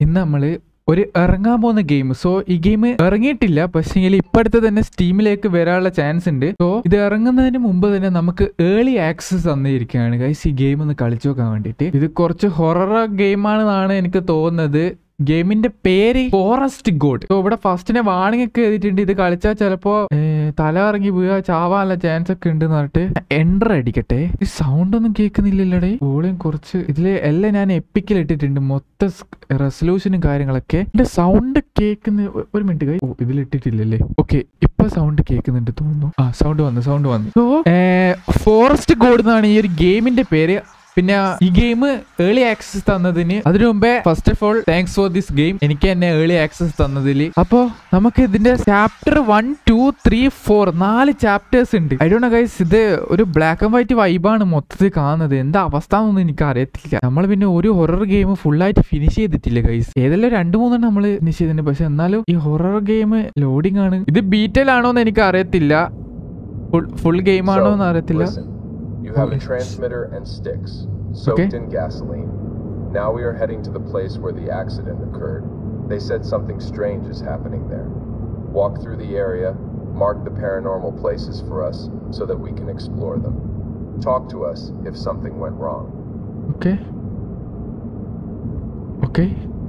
ഇന്ന് നമ്മള് ഒരു ഇറങ്ങാൻ പോകുന്ന ഗെയിം സോ ഈ ഗെയിം ഇറങ്ങിയിട്ടില്ല പക്ഷേ ഇപ്പോഴത്തെ തന്നെ സ്റ്റീമിലേക്ക് വരാനുള്ള ചാൻസ് ഉണ്ട് സോ ഇത് ഇറങ്ങുന്നതിന് മുമ്പ് തന്നെ നമുക്ക് ഏർലി ആക്സസ് തന്നിരിക്കുകയാണ് ഗൈസ് ഈ ഗെയിം ഒന്ന് കളിച്ചു നോക്കാൻ വേണ്ടിയിട്ട് ഇത് കുറച്ച് ഹൊറർ ഗെയിമാണെന്നാണ് എനിക്ക് തോന്നുന്നത് ഗെയിമിന്റെ പേര് ഫോറസ്റ്റ് ഗോഡ് സോ ഇവിടെ ഫസ്റ്റിനെ വാണിംഗ് ഒക്കെ എഴുതിയിട്ടുണ്ട് ഇത് കളിച്ചാൽ ചിലപ്പോ ഏ, തല ഇറങ്ങി വീഴാ ചാവാനുള്ള ചാൻസ് ഒക്കെ ഉണ്ട് പറഞ്ഞിട്ട് എൻഡർ അടിക്കട്ടെ ഈ സൗണ്ട് ഒന്നും കേൾക്കുന്നില്ലല്ലേ വോളിയം കുറച്ച് ഇതില് എല്ലാം ഞാൻ എപ്പിക്കൽ ഇട്ടിട്ടുണ്ട് മൊത്തം റെസൊല്യൂഷനും കാര്യങ്ങളൊക്കെ എന്റെ സൗണ്ട് കേൾക്കുന്ന ഒ- ഒരു മിനിറ്റ് കൈ ഓ ഇതിൽ ഇട്ടിട്ടില്ലല്ലേ ഓക്കെ ഇപ്പൊ സൗണ്ട് കേൾക്കുന്നുണ്ട് തോന്നുന്നു ആ സൗണ്ട് വന്നു സൗണ്ട് വന്നു സോ ഫോറസ്റ്റ് ഗോഡ് എന്നാണ് ഈ ഒരു ഗെയിമിന്റെ പേര് പിന്നെ ഈ ഗെയിം ഏർലി ആക്സസ് തന്നതിന് അതിനു മുമ്പേ first of all thanks for this game എനിക്ക് തന്നെ ഏർലി ആക്സസ് തന്നതിൽ അപ്പോ നമുക്ക് ഇതിന്റെ chapter one two three four നാല് ചാപ്റ്റേഴ്സ് ഉണ്ട് ഐ ഡോണ്ട് ഗൈസ് ഇത് ഒരു ബ്ലാക്ക് ആൻഡ് വൈറ്റ് വൈബാണ് മൊത്തത്തിൽ കാണുന്നത് എന്താ അവസ്ഥ എന്നൊന്നും എനിക്ക് അറിയത്തില്ല നമ്മൾ പിന്നെ ഒരു ഹൊറർ ഗെയിം ഫുൾ ആയിട്ട് ഫിനിഷ് ചെയ്തിട്ടില്ല ഗൈസ് ഏതെല്ലാം രണ്ട് മൂന്നെണ്ണം നമ്മൾ ഫിനിഷ് ചെയ്തിട്ടുണ്ട് പക്ഷെ എന്നാലും ഈ ഹൊറർ ഗെയിം ലോഡിംഗ് ആണ് ഇത് ബീറ്റലാണോ എന്ന് എനിക്ക് അറിയത്തില്ല ഫുൾ ഫുൾ ഗെയിം ആണോ എന്ന് അറിയത്തില്ല listen. You have a Okay. transmitter and sticks, soaked Okay. in gasoline. Now we are heading to the place where the accident occurred. They said something strange is happening there. Walk through the area, mark the paranormal places for us so that we can explore them. Talk to us if something went wrong. Okay okay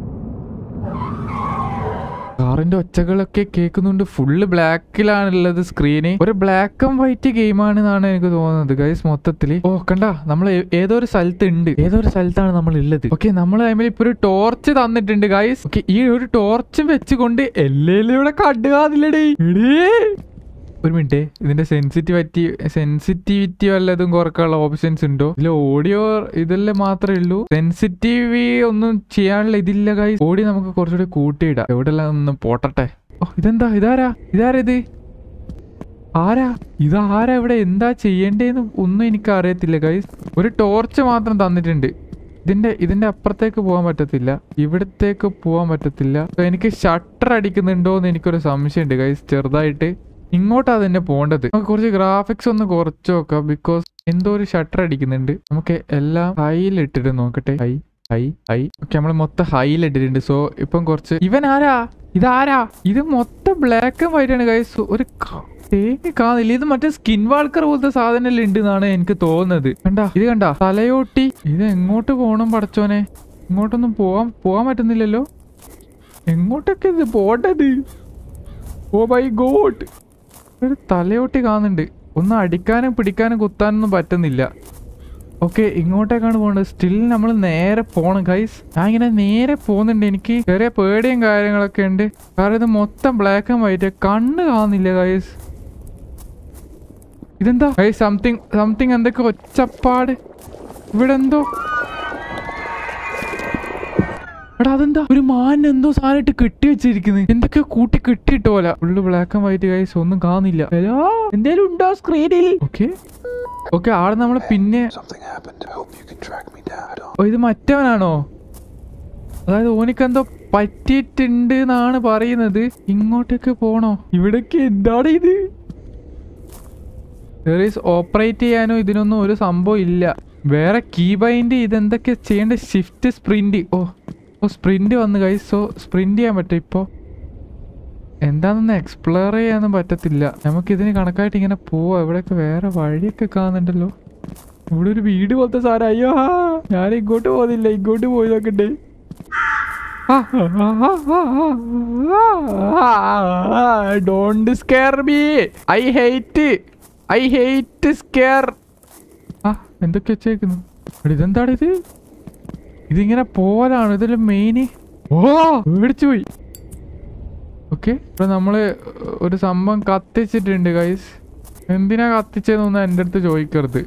കാറിന്റെ ഒച്ചകളൊക്കെ കേൾക്കുന്നുണ്ട് full ബ്ലാക്കിലാണുള്ളത് screen ഒരു black and white ഗെയിമാണെന്നാണ് എനിക്ക് തോന്നുന്നത് guys മൊത്തത്തില് ഓ കണ്ട നമ്മൾ ഏതോ ഒരു സ്ഥലത്ത് ഉണ്ട് ഏതോ ഒരു സ്ഥലത്താണ് നമ്മൾ ഉള്ളത് ഓക്കെ നമ്മൾ അതിൽ ഇപ്പൊ ഒരു ടോർച്ച് തന്നിട്ടുണ്ട് ഗൈസ് ഓക്കെ ഈ ഒരു ടോർച്ചും വെച്ചുകൊണ്ട് എല്ലേലും ഇവിടെ കണ്ടുകാതില്ലടേ ഒരു മിനിറ്റ് ഇതിന്റെ സെൻസിറ്റിവിറ്റി സെൻസിറ്റിവിറ്റി വല്ലതും കുറക്കാനുള്ള ഓപ്ഷൻസ് ഉണ്ടോ ഇതിൽ ഓഡിയോ ഇതെല്ലാം മാത്രമേ ഉള്ളൂ സെൻസിറ്റീവ് ഒന്നും ചെയ്യാനുള്ള ഇതില്ല ഗൈസ് ഓഡിയോ നമുക്ക് കുറച്ചുകൂടി കൂട്ടിയിടാം എവിടെല്ലാം ഒന്ന് പോട്ടട്ടെ ഓ ഇതെന്താ ഇതാരാ ഇതാരാ ഇത് ആരാ ഇതാരാ ഇവിടെ എന്താ ചെയ്യേണ്ടതെന്ന് ഒന്നും എനിക്ക് അറിയത്തില്ല ഗൈസ് ഒരു ടോർച്ച് മാത്രം തന്നിട്ടുണ്ട് ഇതിന്റെ ഇതിന്റെ അപ്പുറത്തേക്ക് പോകാൻ പറ്റത്തില്ല ഇവിടത്തേക്ക് പോകാൻ പറ്റത്തില്ല So, എനിക്ക് ഷട്ടർ അടിക്കുന്നുണ്ടോ എന്ന് എനിക്കൊരു സംശയമുണ്ട് ഗൈസ് ചെറുതായിട്ട് ഇങ്ങോട്ടാ തന്നെ പോണ്ടത് നമുക്ക് കുറച്ച് ഗ്രാഫിക്സ് ഒന്ന് കുറച്ച് നോക്കാം ബിക്കോസ് എന്തോ ഒരു ഷട്ടർ അടിക്കുന്നുണ്ട് നമുക്ക് എല്ലാം ഹൈയിൽ ഇട്ടിട്ട് നോക്കട്ടെ ഹൈ ഹൈ ഹൈ ഓക്കെ നമ്മൾ മൊത്തം ഹൈയിൽ ഇട്ടിട്ടുണ്ട് സോ ഇപ്പം കുറച്ച് ഇവൻ ആരാ ഇതാരാ ഇത് മൊത്തം ബ്ലാക്ക് ആൻഡ് വൈറ്റ് ആണ് ഗൈസ് ഒരു ക- തേങ്ങ കാണില്ല ഇത് മറ്റേ സ്കിൻ വാൾക്കർ പോലത്തെ സാധനം ഉണ്ട് എന്നാണ് എനിക്ക് തോന്നുന്നത് കണ്ട ഇത് കണ്ട തലയോട്ടി ഇത് എങ്ങോട്ട് പോകണം പടച്ചോനെ ഇങ്ങോട്ടൊന്നും പോവാൻ പോവാൻ പറ്റുന്നില്ലല്ലോ എങ്ങോട്ടൊക്കെ ഇത് പോട്ടത് ഓ ബൈ ഗോഡ് ഒരു തലയോട്ടി കാണുന്നുണ്ട് ഒന്നും അടിക്കാനും പിടിക്കാനും കുത്താനൊന്നും പറ്റുന്നില്ല ഓക്കെ ഇങ്ങോട്ടേക്കാണ് പോകേണ്ടത് സ്റ്റിൽ നമ്മൾ നേരെ പോണം ഗൈസ് ഞാൻ ഇങ്ങനെ നേരെ പോകുന്നുണ്ട് എനിക്ക് ചെറിയ പേടിയും കാര്യങ്ങളൊക്കെ ഉണ്ട് കാരണം ഇത് മൊത്തം ബ്ലാക്ക് ആൻഡ് വൈറ്റ് കണ്ണ് കാണുന്നില്ല ഗൈസ് ഇതെന്താ ഗൈസ് സംതിങ് സംതിങ് എന്തൊക്കെ ഒച്ചപ്പാട് ഇവിടെ എന്തോ എടാ അതെന്താ ഒരു മാൻ എന്തോ സാധനമായിട്ട് കെട്ടി വെച്ചിരിക്കുന്നത് എന്തൊക്കെ കൂട്ടി കെട്ടിയിട്ട് പോലെ full black and white guys ഒന്നും കാണുന്നില്ല ഹലോ എന്തേലും ഉണ്ടോ സ്ക്രീനിൽ ഓക്കെ ഓക്കെ ആടെ നമ്മൾ പിന്നെ Something happened. I hope you can track me down. I don't. ഓ ഇത് മറ്റവനാണോ അതായത് ഓനിക്കെന്തോ പറ്റിയിട്ടുണ്ട് എന്നാണ് പറയുന്നത് ഇങ്ങോട്ടേക്ക് പോണോ ഇവിടേക്ക് എന്താണ് ഇത് ഓപ്പറേറ്റ് ചെയ്യാനോ ഇതിനൊന്നും ഒരു സംഭവം ഇല്ല വേറെ കീ ബൈൻഡ് ഇതെന്തൊക്കെ ചെയ്യേണ്ട shift sprint oh oh sprint വന്നു കൈ സോ സ്പ്രിന്റ് ചെയ്യാൻ പറ്റും ഇപ്പോൾ എന്താണെന്ന് എക്സ്പ്ലോർ ചെയ്യാനൊന്നും പറ്റത്തില്ല നമുക്കിതിന് കണക്കായിട്ട് ഇങ്ങനെ പോവാ ഇവിടെയൊക്കെ വേറെ വഴിയൊക്കെ കാണുന്നുണ്ടല്ലോ ഇവിടെ ഒരു വീട് പോലത്തെ സാധനം അയ്യോ ഞാൻ ഇങ്ങോട്ട് പോകുന്നില്ല ഇങ്ങോട്ട് പോയി നോക്കട്ടെ don't scare me I hate I hate scare ആ എന്തൊക്കെ വെച്ചേക്കുന്നു എടാ, ഇതെന്താണ് ഇത് ഇതിങ്ങനെ പോലാണ് ഇതിൽ മെയിന് ഓ മേടിച്ചു പോയി ഓക്കെ ഇപ്പൊ നമ്മള് ഒരു സംഭവം കത്തിച്ചിട്ടുണ്ട് ഗൈസ് എന്തിനാ കത്തിച്ചതെന്നൊന്നും എൻ്റെ അടുത്ത് ചോദിക്കരുത്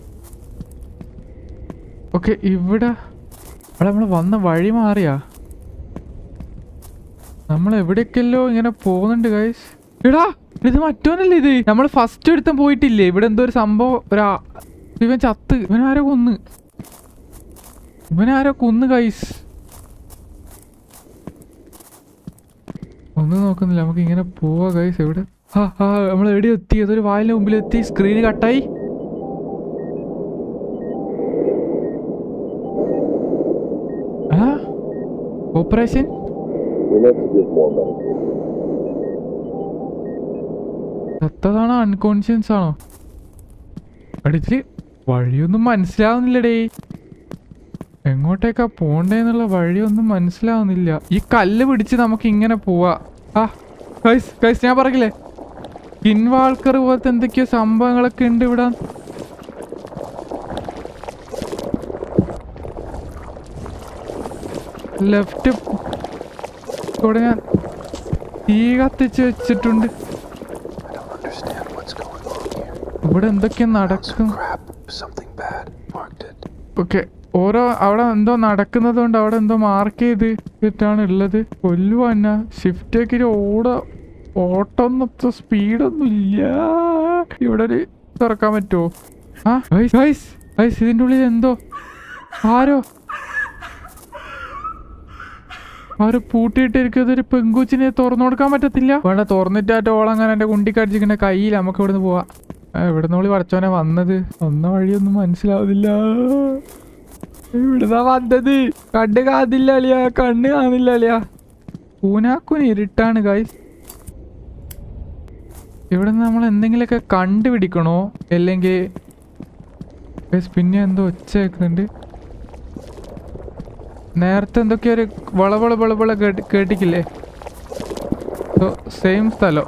ഓക്കെ ഇവിടെ അവിടെ നമ്മൾ വന്ന വഴി മാറിയാ നമ്മൾ എവിടേക്കല്ലോ ഇങ്ങനെ പോകുന്നുണ്ട് ഗൈസ് എടാ ഇത് മറ്റോനല്ലേ ഇത് നമ്മൾ ഫസ്റ്റ് എടുത്തും പോയിട്ടില്ലേ ഇവിടെ എന്തോ ഒരു സംഭവം ഒരാ ഇവൻ ചത്ത് ഇവനാരോ കൊന്ന് ഇവനാരോ കൊന്ന് ഗൈസ് ഒന്നും നോക്കുന്നില്ല നമുക്ക് ഇങ്ങനെ പോവാ ഗൈസ് എവിടെ ആ ആ നമ്മൾ എവിടെ എത്തി അതൊരു വാലിന് മുമ്പിൽ എത്തി സ്ക്രീന് കട്ടായി ആ operation We need to give more medication. സത്തതാണോ അൺകോൺഷ്യൻസ് ആണോ അടിച്ചില് വഴിയൊന്നും മനസ്സിലാവുന്നില്ലടേ എങ്ങോട്ടേക്കാ പോണ്ടേന്നുള്ള വഴിയൊന്നും മനസ്സിലാവുന്നില്ല ഈ കല്ല് പിടിച്ച് നമുക്ക് ഇങ്ങനെ പോവാ ആ ഗൈസ് ഗൈസ് ഞാൻ പറയില്ലേ കിൻവാൾക്കർ പോലത്തെ എന്തൊക്കെയോ സംഭവങ്ങളൊക്കെ ഉണ്ട് ഇവിടെ ലെഫ്റ്റ് ഇവിടെ ഞാൻ തീ കത്തിച്ച് വെച്ചിട്ടുണ്ട് I don't understand what's going on here. ഇവിടെ എന്തൊക്കെ Some നടക്കും crap. Something bad. Marked it. Okay ഓരോ അവിടെ എന്തോ നടക്കുന്നത് കൊണ്ട് അവിടെ എന്തോ മാർക്ക് ചെയ്ത് ഇട്ടിട്ടാണ് ഉള്ളത് കൊല്ലുവാ എന്നാ ഷിഫ്റ്റ് ഒക്കെ ഓട ഓട്ടൊന്നത്ര സ്പീഡൊന്നും ഇല്ല ഇവിടെ ഒരു തുറക്കാൻ പറ്റുമോ ആ ഗൈസ് ഗൈസ് ഗൈസ് ഇതിൻ്റെ ഉള്ളിൽ എന്തോ ആരോ ആര് പൂട്ടിയിട്ടിരിക്കുന്നത് ഒരു പെങ്കൂച്ചിനെ തുറന്നു കൊടുക്കാൻ പറ്റത്തില്ല വേണ്ട തുറന്നിട്ടായിട്ട് ഓളങ്ങനെ എന്റെ കുണ്ടിക്കടിച്ചിങ്ങനെ കയ്യിൽ നമുക്ക് ഇവിടുന്ന് പോവാ ആ, ഇവിടുന്ന് ഓളി പഠിച്ചോനെ വന്നത് വന്ന വഴിയൊന്നും മനസ്സിലാവുന്നില്ല ഇവിടുന്നാ വന്നത് കണ്ണ് കാണില്ല അളിയാ കണ്ണ് കാണില്ല അളിയാ പൂനാക്കുന് ഇരുട്ടാണ് ഗൈസ് ഇവിടുന്ന് നമ്മൾ എന്തെങ്കിലുമൊക്കെ കണ്ടുപിടിക്കണോ അല്ലെങ്കിൽ ഗൈസ് പിന്നെ എന്തോ ഒച്ച കേൾക്കുന്നുണ്ട് നേരത്തെ എന്തൊക്കെയോ ഒരു വളവള വളവള കേട്ടി കേട്ടിക്കില്ലേ സെയിം സ്ഥലം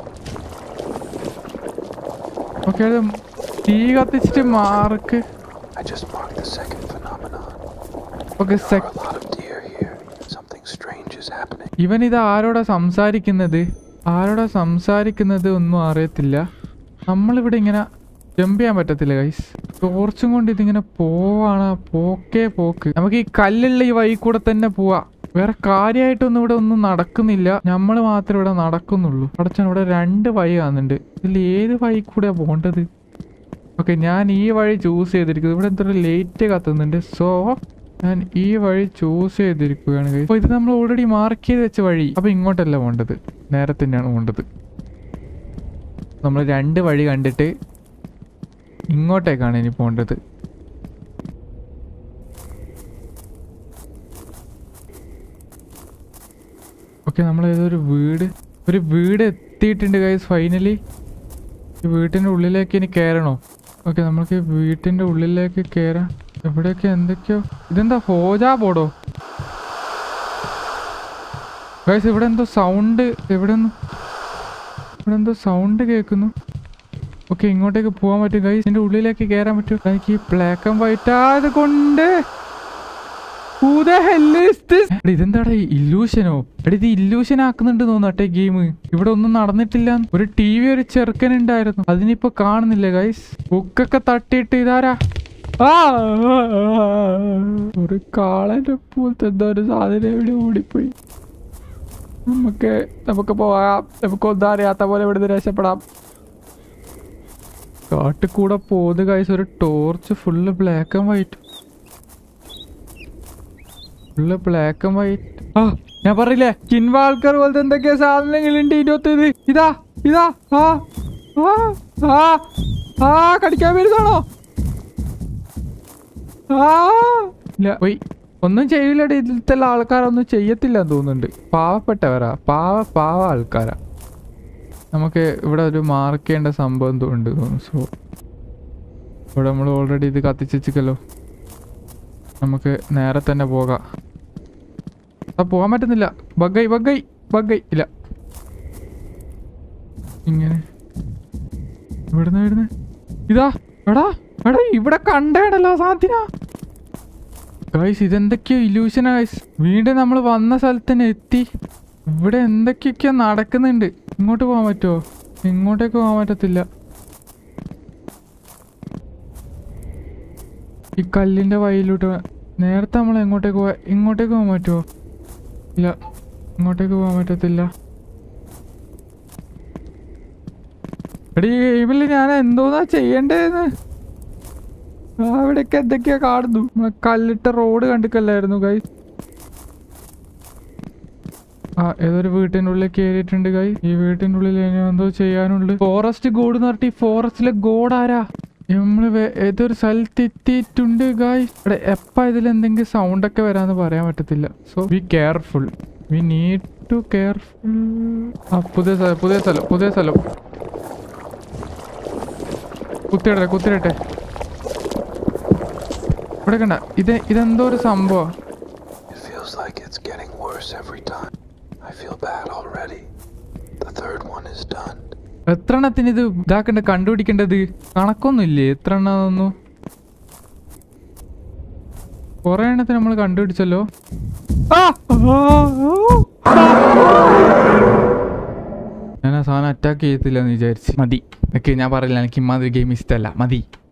ഓക്കെ അത് തീ കത്തിച്ചിട്ട് mark I just marked the second phenomenon. Okay There are a lot of deer here. Something strange is happening. ഇവൻ ഇത് ആരോടാ സംസാരിക്കുന്നത് ആരോടാ സംസാരിക്കുന്നത് ഒന്നും അറിയത്തില്ല നമ്മളിവിടെ ഇങ്ങനെ ജമ്പ് ചെയ്യാൻ പറ്റത്തില്ല ഗൈസ് ടോർച്ചും കൊണ്ട് ഇതിങ്ങനെ പോവാണ് പോക്കേ പോക്ക് നമുക്ക് ഈ കല്ലുള്ള ഈ വഴി കൂടെ തന്നെ പോവാ വേറെ കാര്യമായിട്ടൊന്നും ഇവിടെ ഒന്നും നടക്കുന്നില്ല നമ്മൾ മാത്രമേ ഇവിടെ നടക്കുന്നുള്ളൂ അടച്ചാൻ ഇവിടെ രണ്ട് വഴി കാണുന്നുണ്ട് ഇതിൽ ഏത് വഴി കൂടെയാ പോകേണ്ടത് ഓക്കെ ഞാൻ ഈ വഴി ചൂസ് ചെയ്തിരിക്കുന്നത് ഇവിടെ എന്തൊരു ലേറ്റ് കത്തുന്നുണ്ട് സോ ഞാൻ ഈ വഴി ചൂസ് ചെയ്തിരിക്കുകയാണ് guys. അപ്പൊ ഇത് നമ്മൾ ഓൾറെഡി മാർക്ക് ചെയ്ത് വെച്ച വഴി അപ്പൊ ഇങ്ങോട്ടല്ല പോണ്ടത് നേരെ തന്നെയാണ് പോണ്ടത് നമ്മൾ രണ്ട് വഴി കണ്ടിട്ട് ഇങ്ങോട്ടേക്കാണ് ഇനി പോണ്ടത് ഓക്കെ നമ്മൾ ഏതൊരു വീട് ഒരു വീട് എത്തിയിട്ടുണ്ട് ഗൈസ് ഫൈനലി ഈ വീട്ടിൻ്റെ ഉള്ളിലേക്ക് ഇനി കയറണോ ഓക്കെ നമുക്ക് വീട്ടിൻ്റെ ഉള്ളിലേക്ക് കയറാം എവിടെയൊക്കെ എന്തൊക്കെയോ ഇതെന്താ ഹോജാ ബോർഡോ ഗൈസ് ഇവിടെ എന്തോ സൗണ്ട് എവിടെ നിന്ന് ഇവിടെ എന്തോ സൗണ്ട് കേൾക്കുന്നു ഓക്കെ ഇങ്ങോട്ടേക്ക് പോകാൻ പറ്റും ഗൈസ് ഇതിൻ്റെ ഉള്ളിലേക്ക് കയറാൻ പറ്റും എനിക്ക് ഈ ബ്ലാക്ക് ആൻഡ് വൈറ്റ് ആയത് കൊണ്ട് Who the hell is this? എടാ, ഇതെന്താടാ ഇല്ലൂഷനോ എടാ ഇത് ഇല്ലൂഷൻ ആക്കുന്നുണ്ട് തോന്നട്ടെ ഗെയിം ഇവിടെ ഒന്നും നടന്നിട്ടില്ല ഒരു ടി വി ഒരു ചെറുക്കൻ ഉണ്ടായിരുന്നു അതിനിപ്പോ കാണുന്നില്ല ഗൈസ് ബുക്കൊക്കെ തട്ടിയിട്ട് ഇതാരാ ആ ഒരു കാളന്റെ പോലത്തെ എന്തോ ഒരു സാധനം എവിടെ ഓടിപ്പോയി നമുക്ക് നമുക്ക് പോകാം നമുക്ക് ഒന്നും അറിയാത്ത പോലെ ഇവിടുന്ന് രക്ഷപ്പെടാം കാട്ടിൽ കൂടെ പോകുന്ന ഗൈസ് ഒരു torch full black and white full black and white ആ ഞാൻ പറയില്ലേ കിൻവാൾക്കർ പോലത്തെ എന്തൊക്കെയോ സാധനങ്ങളുണ്ട് ഇരുപത്തി ഇത് ഇതാ ഇതാ ആ ആ ആ ആ കടിക്കാൻ വരുന്നതാണോ ആ ഇല്ല പോയി ഒന്നും ചെയ്യില്ലട ഇതിലത്തെ ആൾക്കാരൊന്നും ചെയ്യത്തില്ല എന്ന് തോന്നുന്നുണ്ട് പാവപ്പെട്ടവരാ പാവ പാവ ആൾക്കാരാ നമുക്ക് ഇവിടെ ഒരു മാർക്ക് ചെയ്യേണ്ട സംഭവം എന്തോ ഉണ്ട് തോന്നുന്നു സോ ഇവിടെ നമ്മൾ ഓൾറെഡി ഇത് കത്തിച്ചല്ലോ നമുക്ക് നേരെ തന്നെ പോകാം ആ പോകാൻ പറ്റുന്നില്ല ബഗ്ഗൈ ബഗ്ഗൈ ബഗ്ഗൈ ഇല്ല ഇങ്ങനെ ഇവിടുന്ന് ഇവിടുന്ന് ഇതാ എടാ എടാ ഇവിടെ കണ്ടേടല്ലോ സാധ്യന ഗൈസ് ഇതെന്തൊക്കെയോ ഇല്യൂഷനാ ഗൈസ് വീണ്ടും നമ്മൾ വന്ന സ്ഥലത്ത് തന്നെ എത്തി ഇവിടെ എന്തൊക്കെയൊക്കെയോ നടക്കുന്നുണ്ട് ഇങ്ങോട്ട് പോകാൻ പറ്റുമോ ഇങ്ങോട്ടേക്ക് പോകാൻ പറ്റത്തില്ല ഈ കല്ലിന്റെ വഴിയിലോട്ട് വേ- നേരത്തെ നമ്മൾ എങ്ങോട്ടേക്ക് പോവാ ഇങ്ങോട്ടേക്ക് പോകാൻ പറ്റുമോ ഇല്ല ഇങ്ങോട്ടേക്ക് പോകാൻ പറ്റത്തില്ല എടീ ഈ ഗെയിമിൽ ഞാൻ എന്തോന്നാ ചെയ്യണ്ടേന്ന് ആ ഇവിടെയൊക്കെ എന്തൊക്കെയാ കാണുന്നു നമ്മളെ കല്ലിട്ട റോഡ് കണ്ടിക്കല്ലായിരുന്നു കൈ ആ ഏതൊരു വീട്ടിൻ്റെ ഉള്ളിൽ കയറിയിട്ടുണ്ട് കൈ ഈ വീട്ടിൻ്റെ ഉള്ളിൽ ഇനി എന്തോ ചെയ്യാനുണ്ട് ഫോറസ്റ്റ് ഗോഡ് എന്ന് പറഞ്ഞിട്ട് ഈ ഫോറസ്റ്റിലെ ഗോഡ് ആരാ നമ്മള് വേ- ഏതൊരു സ്ഥലത്ത് എത്തിയിട്ടുണ്ട് ഗായ് ഇവിടെ എപ്പ ഇതിൽ എന്തെങ്കിലും സൗണ്ട് ഒക്കെ വരാന്ന് പറയാൻ പറ്റത്തില്ല so be careful we need to careful ആ പുതിയ സ്ഥലം പുതിയ സ്ഥലം പുതിയ സ്ഥലം കുത്തിയിടട്ടെ കുത്തിയിടട്ടെ ഇവിടെ കണ്ട ഇത് ഇതെന്തോ ഒരു സംഭവം It feels like it's getting worse every time. I feel bad already. The third one is done. എത്ര എണ്ണത്തിന് ഇത് ഇതാക്കണ്ട കണ്ടുപിടിക്കേണ്ടത് കണക്കൊന്നുമില്ലേ എത്ര എണ്ണതൊന്നും കൊറേ എണ്ണത്തിന് നമ്മൾ കണ്ടുപിടിച്ചല്ലോ ആ! ഞാൻ ആ സാധനം അറ്റാക്ക് ചെയ്യത്തില്ല എന്ന് വിചാരിച്ച് മതി ഓക്കെ ഞാൻ പറയില്ല എനിക്ക് ഇമാതിരി ഗെയിം ഇഷ്ടമല്ല മതി